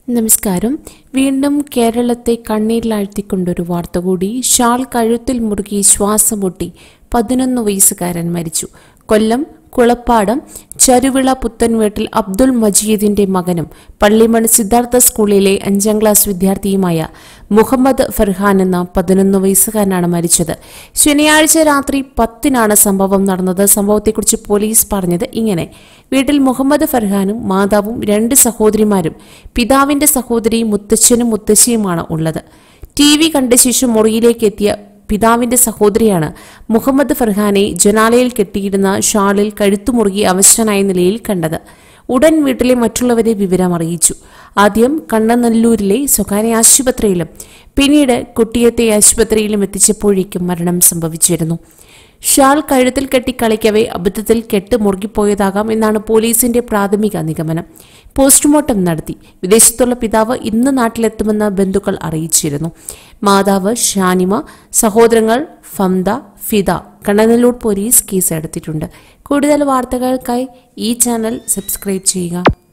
നമസ്കാരം വീണ്ടും കേരളത്തെ കണ്ണീരിലാഴ്ത്തിക്കൊണ്ടൊരു വാർത്ത കൂടി ഷാൾ കഴുത്തിൽ മുറുകി ശ്വാസം മുട്ടി പതിനൊന്ന് വയസ്സുകാരൻ മരിച്ചു കൊല്ലം കുളപ്പാടം ചരുവിള പുത്തൻവേട്ടിൽ അബ്ദുൾ മജീദിന്റെ മകനും പള്ളിമൺ സിദ്ധാർത്ഥ സ്കൂളിലെ അഞ്ചാം ക്ലാസ് വിദ്യാർത്ഥിയുമായ മുഹമ്മദ് ഫർഹാൻ എന്ന പതിനൊന്ന് വയസ്സുകാരനാണ് മരിച്ചത് ശനിയാഴ്ച രാത്രി പത്തിനാണ് സംഭവം നടന്നത് സംഭവത്തെക്കുറിച്ച് പോലീസ് പറഞ്ഞത് ഇങ്ങനെ വീട്ടിൽ മുഹമ്മദ് ഫർഹാനും മാതാവും രണ്ട് സഹോദരിമാരും പിതാവിന്റെ സഹോദരി മുത്തച്ഛനും മുത്തശ്ശിയുമാണ് ഉള്ളത് ടി വി കണ്ട ശേഷം മുറിയിലേക്ക് എത്തിയ പിതാവിന്റെ സഹോദരിയാണ് മുഹമ്മദ് ഫർഹാനെ ജനാലയിൽ കെട്ടിയിരുന്ന ഷാളിൽ കഴുത്തുമുറുകി അവശനായ നിലയിൽ കണ്ടത് ഉടൻ വീട്ടിലെ മറ്റുള്ളവരെ വിവരം അറിയിച്ചു ആദ്യം കണ്ണനല്ലൂരിലെ സ്വകാര്യ ആശുപത്രിയിലും പിന്നീട് കുട്ടിയത്തെ ആശുപത്രിയിലും എത്തിച്ചപ്പോഴേക്കും മരണം സംഭവിച്ചിരുന്നു ഷാൾ കഴുത്തിൽ കെട്ടി കളിക്കവേ അബദ്ധത്തിൽ കെട്ട് മുറുകിപ്പോയതാകാം എന്നാണ് പോലീസിന്റെ പ്രാഥമിക നിഗമനം പോസ്റ്റ്മോർട്ടം നടത്തി വിദേശത്തുള്ള പിതാവ് ഇന്ന് നാട്ടിലെത്തുമെന്ന് ബന്ധുക്കൾ അറിയിച്ചിരുന്നു മാതാവ് ഷാനിമ സഹോദരങ്ങൾ ഫംദ ഫിദ കണ്ണനല്ലൂർ പോലീസ് കേസ് എടുത്തിട്ടുണ്ട് കൂടുതൽ വാർത്തകൾക്കായി ഈ ചാനൽ സബ്സ്ക്രൈബ് ചെയ്യുക